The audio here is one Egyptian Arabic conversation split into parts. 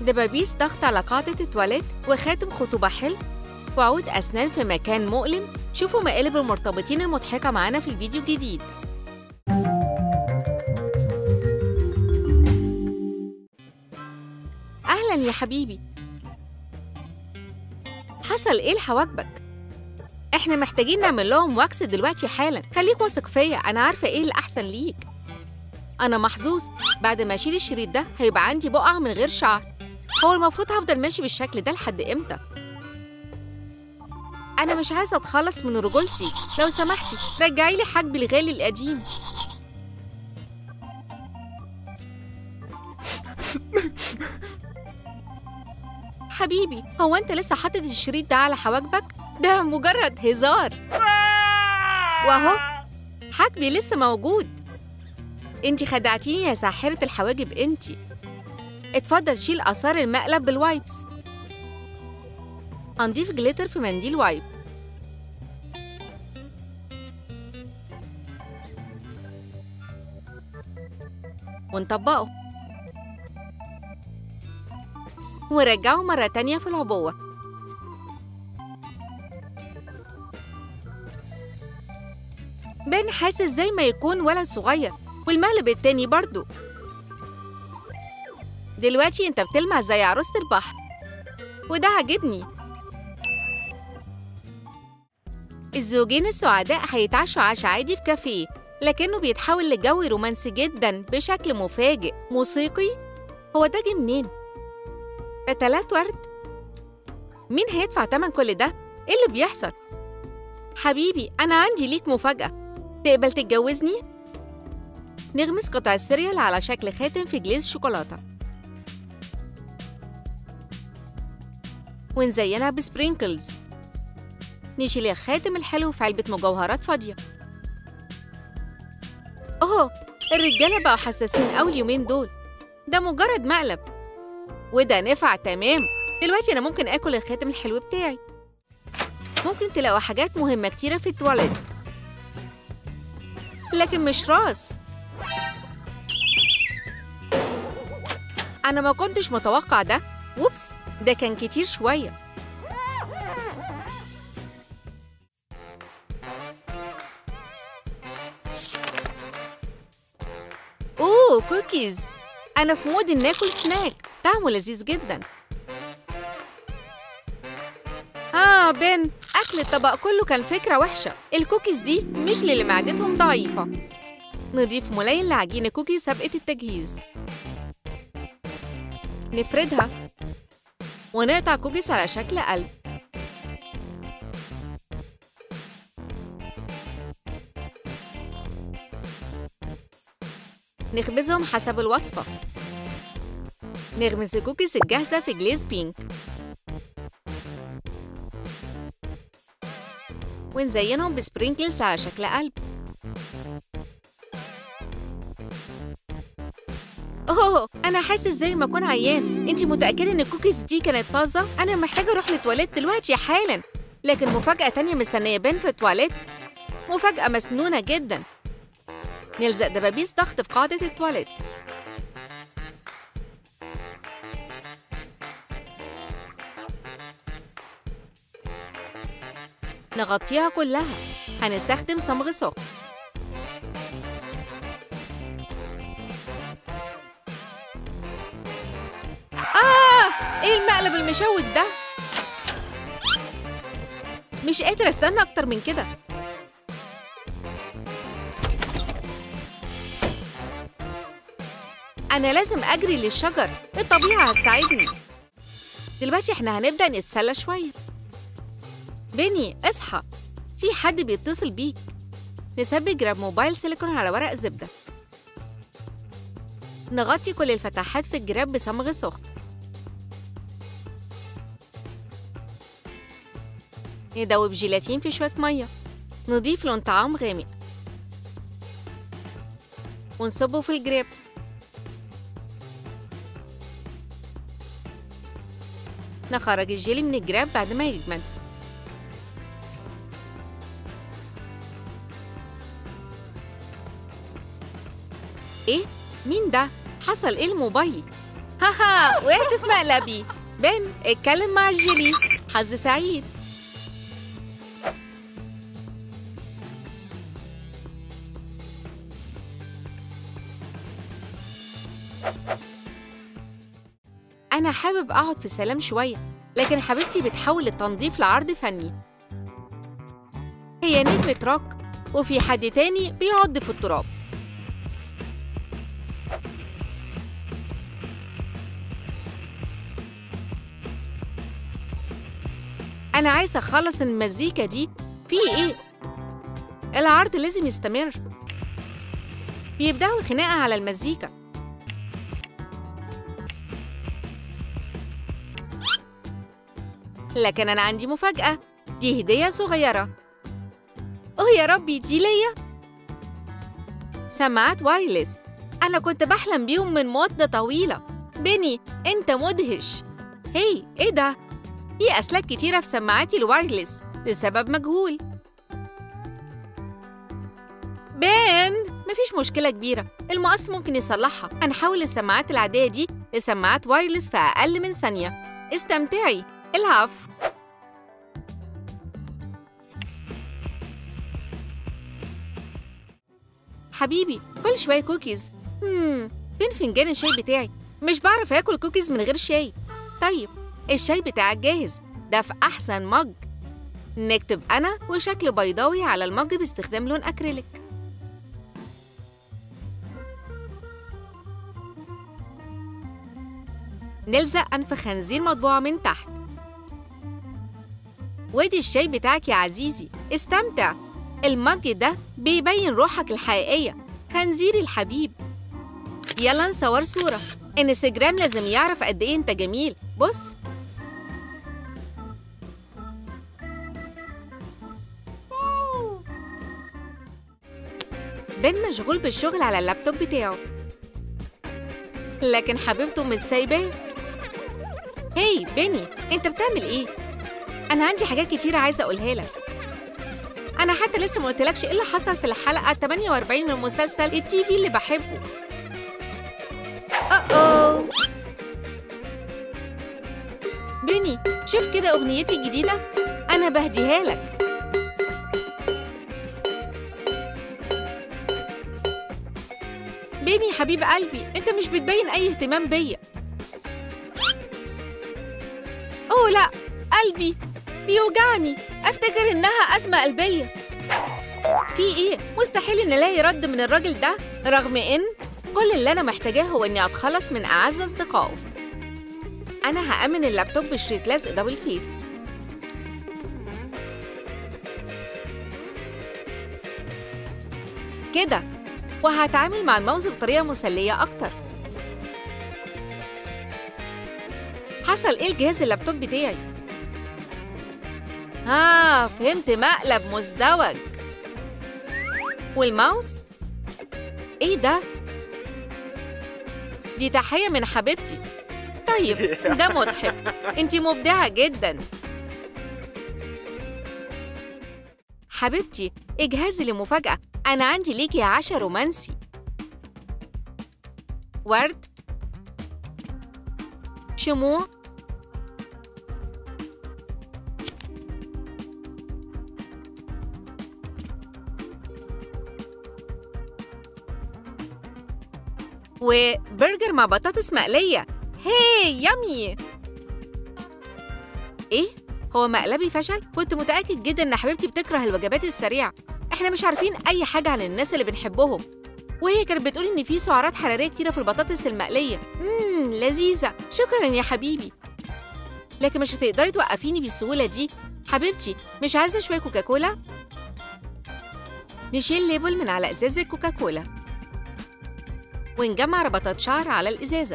دبابيس ضغط على قاعدة التواليت وخاتم خطوبة حلو وعود أسنان في مكان مؤلم شوفوا مقالب المرتبطين المضحكة معانا في الفيديو الجديد أهلا يا حبيبي حصل إيه لحواجبك؟ إحنا محتاجين نعمل لهم واكس دلوقتي حالا خليك واثق فيا أنا عارفة إيه الأحسن ليك أنا محظوظ بعد ما أشيل الشريط ده هيبقى عندي بقع من غير شعر هو المفروض هفضل ماشي بالشكل ده لحد إمتى؟ أنا مش عايزة أتخلص من رجولتي لو سمحتي رجعي لي حاجبي الغالي القديم حبيبي هو أنت لسه حاطط الشريط ده على حواجبك؟ ده مجرد هزار وأهو حاجبي لسه موجود انتي خدعتيني يا ساحرة الحواجب انتي اتفضل شيل آثار المقلب بالوايبس هنضيف جليتر في منديل وايب ونطبقه ونرجعه مرة تانية في العبوة بن حاسس زي ما يكون ولد صغير والمقلب التاني برضو دلوقتي انت بتلمع زي عروسة البحر وده عاجبني الزوجين السعداء هيتعشوا عشاء عادي في كافيه لكنه بيتحول لجو رومانسي جدا بشكل مفاجئ موسيقي هو ده جه منين؟ قتلات ورد؟ مين هيدفع تمن كل ده؟ ايه اللي بيحصل؟ حبيبي أنا عندي ليك مفاجأة تقبل تتجوزني؟ نغمس قطع السيريال على شكل خاتم في جليز شوكولاتة ونزينها بسبرينكلز نشيل الخاتم الحلو في علبة مجوهرات فاضية أوه الرجالة بقوا حساسين أوي اليومين دول ده مجرد مقلب وده نفع تمام دلوقتي أنا ممكن آكل الخاتم الحلو بتاعي ممكن تلاقوا حاجات مهمة كتيرة في التواليت لكن مش راس أنا ما كنتش متوقع ده ووبس ده كان كتير شوية أوه كوكيز أنا في مود إن آكل سناك طعمه لذيذ جدا آه بن أكل الطبق كله كان فكرة وحشة الكوكيز دي مش للي معدتهم ضعيفة نضيف ملين لعجين كوكي سابقة التجهيز نفردها ونقطع كوكيز على شكل قلب نخبزهم حسب الوصفة نغمس الكوكيز الجاهزة في جليز بينك ونزينهم بسبرينكلز على شكل قلب اوه انا حاسس زي ما اكون عيان انت متاكده ان الكوكيز دي كانت طازه انا محتاجه اروح للتواليت دلوقتي حالا لكن مفاجاه تانية مستنيه بين في التواليت مفاجاه مسنونه جدا نلزق دبابيس ضغط في قاعده التواليت نغطيها كلها هنستخدم صمغ سخن آه إيه المقلب المشوك ده؟ مش قادرة استنى أكتر من كده أنا لازم أجري للشجر الطبيعة هتساعدني دلوقتي إحنا هنبدأ نتسلى شوية بني اصحى في حد بيتصل بيك نثبت جراب موبايل سيليكون على ورق زبدة نغطي كل الفتحات في الجراب بصمغ سخن ندوب جيلاتين في شوية مية نضيف لون طعام غامق ونصبه في الجراب نخرج الجيلي من الجراب بعد ما يجمد ايه مين ده حصل ايه الموبايل هاها ها وقعت في مقلبي بن اتكلم مع الجيلي حظ سعيد أنا حابب أقعد في سلام شوية لكن حبيبتي بتحول التنظيف لعرض فني هي نجمة روك وفي حد تاني بيعض في التراب أنا عايزة أخلص المزيكا دي في إيه؟ العرض لازم يستمر بيبدأوا الخناقة على المزيكا لكن أنا عندي مفاجأة دي هدية صغيرة أوه يا ربي دي ليا سماعات وايرلس أنا كنت بحلم بيهم من مدة طويلة بني أنت مدهش هي إيه ده؟ في أسلاك كتيرة في سماعاتي الوايرلس لسبب مجهول بن مفيش مشكلة كبيرة المقص ممكن يصلحها هنحول السماعات العادية دي لسماعات وايرلس في أقل من ثانية استمتعي العفو حبيبي كل شوية كوكيز مم. فين فنجان الشاي بتاعي مش بعرف آكل كوكيز من غير شاي طيب الشاي بتاعك جاهز ده في أحسن مج نكتب أنا وشكل بيضاوي على المج باستخدام لون أكريليك نلزق أنف خنزير مطبوعة من تحت وادي الشاي بتاعك يا عزيزي استمتع المج ده بيبين روحك الحقيقية خنزيري الحبيب يلا نصور صورة انستجرام لازم يعرف قد ايه انت جميل بص بن مشغول بالشغل على اللابتوب بتاعه لكن حبيبته مش سايباه هاي بني انت بتعمل ايه انا عندي حاجات كتيرة عايزة اقولها لك انا حتى لسه ما قلتلكش ايه اللي حصل في الحلقة 48 من مسلسل التي في اللي بحبه أوه بني شوف كده أغنيتي الجديدة أنا بهديها لك بني حبيب قلبي أنت مش بتبين أي اهتمام بيا أوه لأ قلبي بيوجعني أفتكر إنها أزمة قلبية في إيه؟ مستحيل إن ألاقي رد من الراجل ده رغم إن كل اللي أنا محتاجاه هو إني أتخلص من أعز أصدقائه أنا هأمن اللابتوب بشريط لزق دبل فيس كده وهتعامل مع الماوس بطريقة مسلية أكتر حصل إيه الجهاز اللابتوب بتاعي؟ آه فهمت مقلب مزدوج والماوس؟ إيه ده؟ دي تحية من حبيبتي طيب ده مضحك انتي مبدعة جدا حبيبتي اجهزي لمفاجأة أنا عندي ليكي عشا رومانسي ورد شموع وبرجر مع بطاطس مقلية هي يامي ايه هو مقلبي فشل كنت متاكد جدا ان حبيبتي بتكره الوجبات السريعه احنا مش عارفين اي حاجه عن الناس اللي بنحبهم وهي كانت بتقول ان في سعرات حراريه كتيره في البطاطس المقليه امم لذيذه شكرا يا حبيبي لكن مش هتقدري توقفيني بالسهوله دي حبيبتي مش عايزه شويه كوكاكولا نشيل ليبل من على ازازه كوكاكولا ونجمع ربطات شعر على الازازه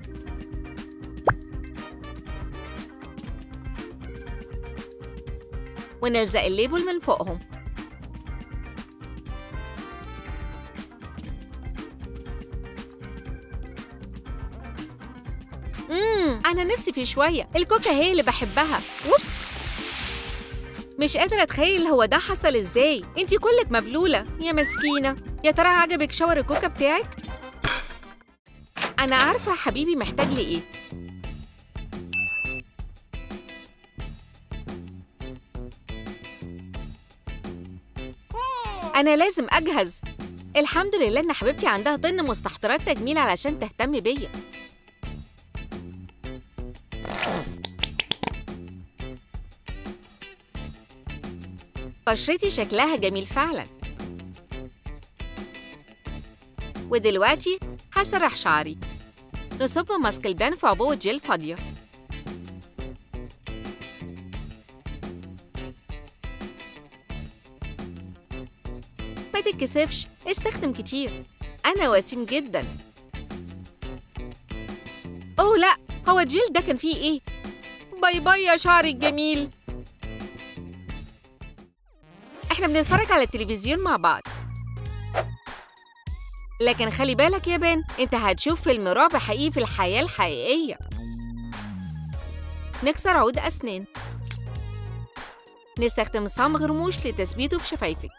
ونلزق الليبل من فوقهم امم انا نفسي في شويه الكوكا هي اللي بحبها ووبس مش قادرة أتخيل هو ده حصل إزاي أنتي كلك مبلولة يا مسكينة يا ترى عجبك شاور الكوكا بتاعك؟ أنا عارفة حبيبي محتاج لي إيه أنا لازم أجهز الحمد لله إن حبيبتي عندها طن مستحضرات تجميل علشان تهتم بيا بشرتي شكلها جميل فعلا ودلوقتي هسرح شعري نصب ماسك البان في عبوة جل فاضية ما تتكسفش استخدم كتير أنا وسيم جدا أوه لأ هو الجيل ده كان فيه إيه؟ باي باي يا شعري الجميل إحنا بنتفرج على التلفزيون مع بعض لكن خلي بالك يا بان انت هتشوف فيلم رعب حقيقي في الحياة الحقيقية نكسر عود أسنان نستخدم صمغ رموش لتثبيته في شفايفك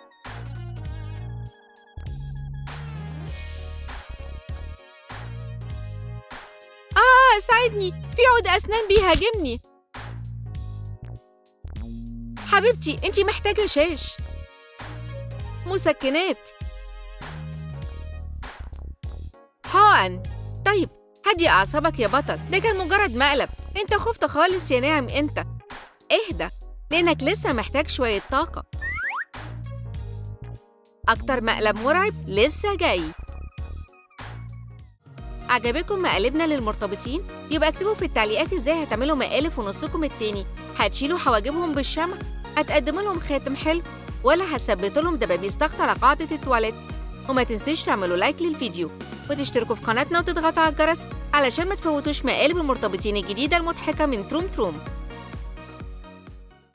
آه ساعدني في عود أسنان بيهاجمني حبيبتي انتي محتاجة شاش مسكنات حقن طيب هدي أعصابك يا بطل ده كان مجرد مقلب انت خفت خالص يا ناعم انت اهدى لأنك لسه محتاج شوية طاقة أكتر مقلب مرعب لسه جاي عجبكم مقالبنا للمرتبطين؟ يبقى اكتبوا في التعليقات ازاي هتعملوا مقالب في نصكم التاني هتشيلوا حواجبهم بالشمع؟ هتقدموا لهم خاتم حلو؟ ولا هتثبتوا لهم دبابيس ضغط على قاعدة التواليت؟ وما تنسيش تعملوا لايك للفيديو وتشتركوا في قناتنا وتضغطوا على الجرس علشان ما تفوتوش مقالب المرتبطين الجديدة المضحكة من تروم تروم